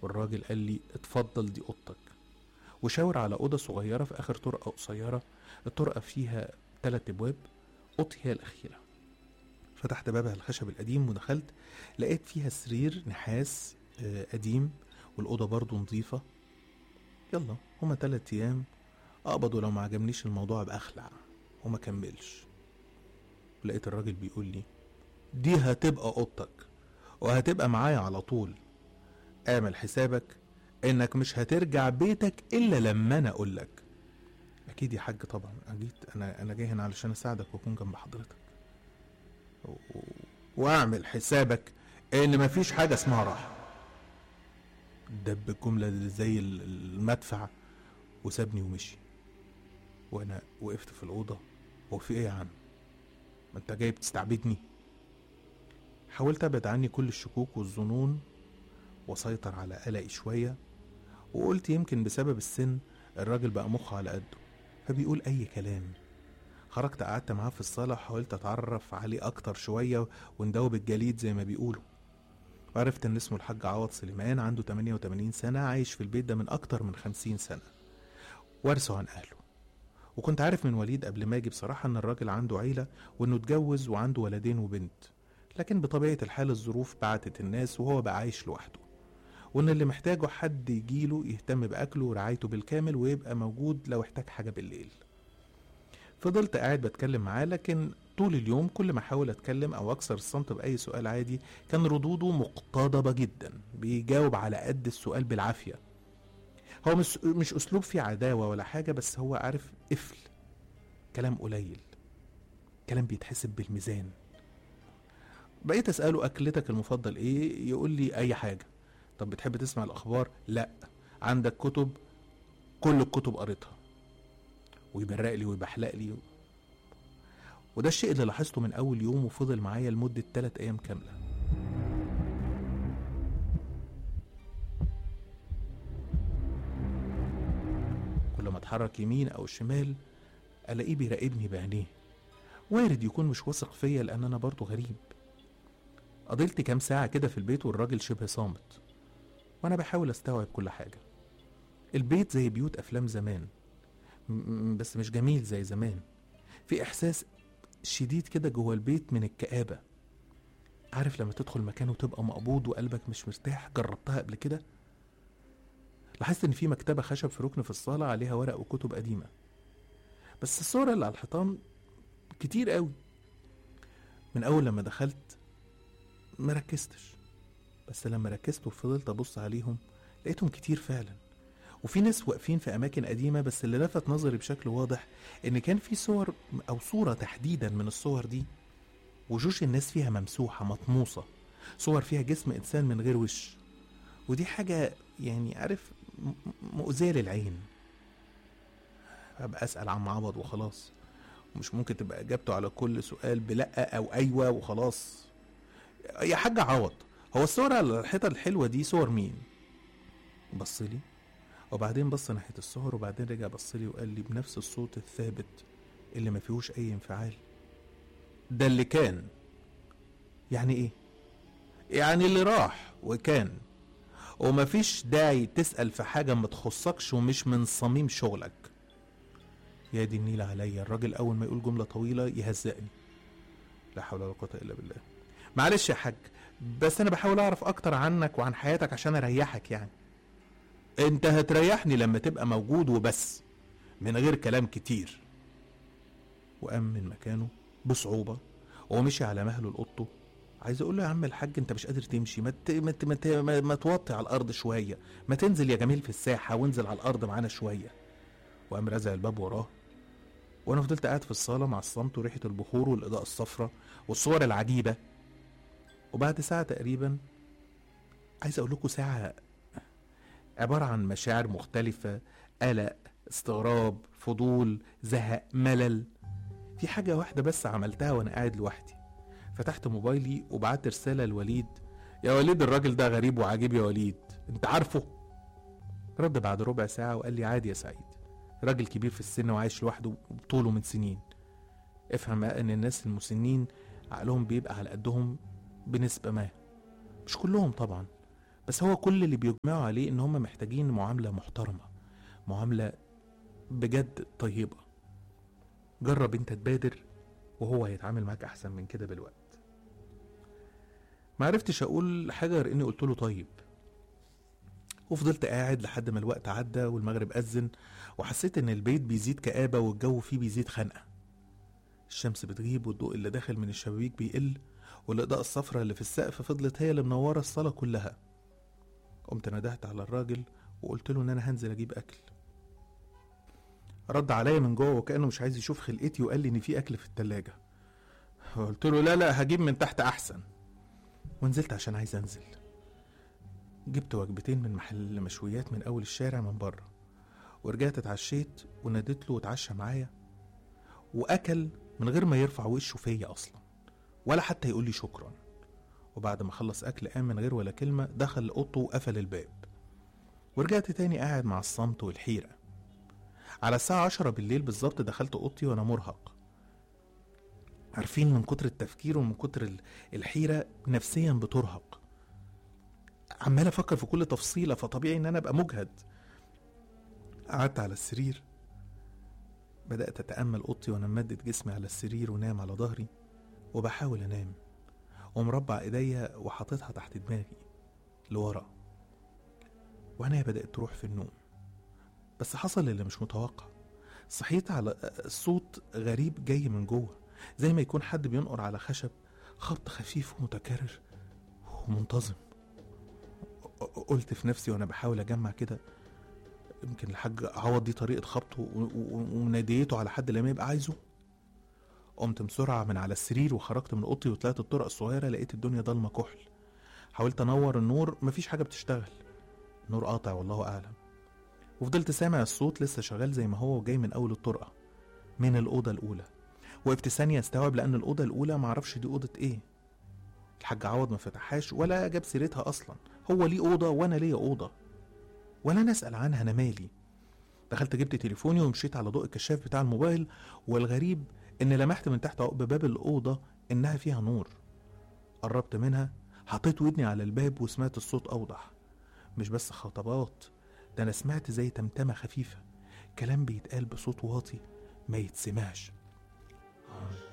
والراجل قال لي اتفضل دي اوضتك وشاور على اوضه صغيره في اخر طرقه قصيره الطرقه فيها ثلاث ابواب اوضتي هي الاخيره فتحت بابها الخشب القديم ودخلت لقيت فيها سرير نحاس آه، قديم والأوضة برضو نظيفة يلا هما تلات أيام أقبض ولو ما عجبنيش الموضوع أبقى أخلع وما كملش لقيت الراجل بيقول لي دي هتبقى أوضتك وهتبقى معايا على طول اعمل حسابك إنك مش هترجع بيتك إلا لما أنا أقولك أكيد يا حاج طبعا أكيد أنا أنا جاي هنا علشان أساعدك وأكون جنب حضرتك و- واعمل حسابك ان مفيش حاجه اسمها راحه دب الجمله اللي زي ال- المدفع وسابني ومشي وانا وقفت في الاوضه هو في ايه يا عم ما انت جاي بتستعبدني حاولت ابعد عني كل الشكوك والظنون واسيطر على قلقي شويه وقلت يمكن بسبب السن الراجل بقى مخه على قده فبيقول اي كلام خرجت قعدت معاه في الصالة وحاولت أتعرف عليه أكتر شوية وندوب الجليد زي ما بيقولوا وعرفت إن اسمه الحاج عوض سليمان عنده 88 سنة عايش في البيت ده من أكتر من 50 سنة وارثه عن أهله وكنت عارف من وليد قبل ما أجي بصراحة إن الراجل عنده عيلة وإنه اتجوز وعنده ولدين وبنت لكن بطبيعة الحال الظروف بعتت الناس وهو بقى عايش لوحده وإن اللي محتاجه حد يجيله يهتم بأكله ورعايته بالكامل ويبقى موجود لو احتاج حاجة بالليل فضلت قاعد بتكلم معاه لكن طول اليوم كل ما احاول اتكلم او اكسر الصمت باي سؤال عادي كان ردوده مقتضبه جدا بيجاوب على قد السؤال بالعافيه هو مش مش اسلوب فيه عداوه ولا حاجه بس هو عارف قفل كلام قليل كلام بيتحسب بالميزان بقيت اساله اكلتك المفضل ايه يقول لي اي حاجه طب بتحب تسمع الاخبار لا عندك كتب كل الكتب قريتها ويبرق لي ويبحلق لي وده الشيء اللي لاحظته من أول يوم وفضل معايا لمدة تلات أيام كاملة كل ما اتحرك يمين أو شمال ألاقيه بيراقبني بعينيه وارد يكون مش واثق فيا لأن أنا برضه غريب قضيت كام ساعة كده في البيت والراجل شبه صامت وأنا بحاول أستوعب كل حاجة البيت زي بيوت أفلام زمان م- م- بس مش جميل زي زمان في احساس شديد كده جوه البيت من الكآبة عارف لما تدخل مكان وتبقى مقبوض وقلبك مش مرتاح جربتها قبل كده لاحظت ان في مكتبة خشب في ركن في الصالة عليها ورق وكتب قديمة بس الصور اللي على الحيطان كتير قوي من اول لما دخلت ما ركزتش بس لما ركزت وفضلت ابص عليهم لقيتهم كتير فعلا وفي ناس واقفين في اماكن قديمه بس اللي لفت نظري بشكل واضح ان كان في صور او صوره تحديدا من الصور دي وجوش الناس فيها ممسوحه مطموسه صور فيها جسم انسان من غير وش ودي حاجه يعني عارف م- م- مؤذيه للعين ابقى اسال عم عبد وخلاص مش ممكن تبقى اجابته على كل سؤال بلا او ايوه وخلاص يا حاج عوض هو الصور على الحيطه الحلوه دي صور مين بص لي وبعدين بص ناحية الصور وبعدين رجع بص لي وقال لي بنفس الصوت الثابت اللي ما فيهوش أي انفعال ده اللي كان يعني إيه؟ يعني اللي راح وكان ومفيش داعي تسأل في حاجة ما تخصكش ومش من صميم شغلك يا دي النيل عليا الراجل أول ما يقول جملة طويلة يهزقني لا حول ولا قوة إلا بالله معلش يا حاج بس أنا بحاول أعرف أكتر عنك وعن حياتك عشان أريحك يعني انت هتريحني لما تبقى موجود وبس من غير كلام كتير وقام من مكانه بصعوبة ومشي على مهله لأوضته عايز اقول له يا عم الحاج انت مش قادر تمشي ما ت... ما, ت... ما, ت... ما... ما توطي على الارض شويه ما تنزل يا جميل في الساحه وانزل على الارض معانا شويه وقام رازع الباب وراه وانا فضلت قاعد في الصاله مع الصمت وريحه البخور والاضاءه الصفراء والصور العجيبه وبعد ساعه تقريبا عايز اقول لكم ساعه عبارة عن مشاعر مختلفة قلق استغراب فضول زهق ملل في حاجة واحدة بس عملتها وأنا قاعد لوحدي فتحت موبايلي وبعت رسالة لوليد يا وليد الراجل ده غريب وعجيب يا وليد انت عارفه رد بعد ربع ساعة وقال لي عادي يا سعيد راجل كبير في السن وعايش لوحده وبطوله من سنين افهم بقى ان الناس المسنين عقلهم بيبقى على قدهم بنسبة ما مش كلهم طبعا بس هو كل اللي بيجمعوا عليه ان هم محتاجين معاملة محترمة معاملة بجد طيبة جرب انت تبادر وهو هيتعامل معاك احسن من كده بالوقت ما عرفتش اقول حاجة غير اني قلت له طيب وفضلت قاعد لحد ما الوقت عدى والمغرب أذن وحسيت إن البيت بيزيد كآبة والجو فيه بيزيد خنقة الشمس بتغيب والضوء اللي داخل من الشبابيك بيقل والإضاءة الصفراء اللي في السقف فضلت هي اللي منورة الصالة كلها قمت ندهت على الراجل وقلت له إن أنا هنزل أجيب أكل رد عليا من جوه وكأنه مش عايز يشوف خلقتي وقال لي إن في أكل في التلاجة قلت له لا لا هجيب من تحت أحسن ونزلت عشان عايز أنزل جبت وجبتين من محل مشويات من أول الشارع من بره ورجعت اتعشيت وناديت له واتعشى معايا وأكل من غير ما يرفع وشه فيا أصلا ولا حتى يقول لي شكرا وبعد ما خلص أكل قام من غير ولا كلمة دخل أوضته وقفل الباب ورجعت تاني قاعد مع الصمت والحيرة على الساعة عشرة بالليل بالظبط دخلت أوضتي وأنا مرهق عارفين من كتر التفكير ومن كتر ال- الحيرة نفسيا بترهق عمال افكر في كل تفصيله فطبيعي ان انا ابقى مجهد قعدت على السرير بدات اتامل اوضتي وانا ممدد جسمي على السرير ونام على ظهري وبحاول انام ومربع ايديا وحاططها تحت دماغي لورا وانا بدات تروح في النوم بس حصل اللي مش متوقع صحيت على صوت غريب جاي من جوه زي ما يكون حد بينقر على خشب خبط خفيف ومتكرر ومنتظم قلت في نفسي وانا بحاول اجمع كده يمكن الحاج عوض دي طريقه خبطه و- و- وناديته على حد لما يبقى عايزه قمت بسرعه من على السرير وخرجت من اوضتي وطلعت الطرق الصغيره لقيت الدنيا ضلمه كحل حاولت انور النور مفيش حاجه بتشتغل النور قاطع والله اعلم وفضلت سامع الصوت لسه شغال زي ما هو وجاي من اول الطرقه من الاوضه الاولى وقفت ثانيه استوعب لان الاوضه الاولى معرفش دي اوضه ايه الحاج عوض ما فتحهاش ولا جاب سيرتها اصلا هو ليه اوضه وانا ليا اوضه ولا انا اسال عنها انا مالي دخلت جبت تليفوني ومشيت على ضوء الكشاف بتاع الموبايل والغريب ان لمحت من تحت عقب باب الاوضه انها فيها نور قربت منها حطيت ودني على الباب وسمعت الصوت اوضح مش بس خطبات ده انا سمعت زي تمتمه خفيفه كلام بيتقال بصوت واطي ما يتسمعش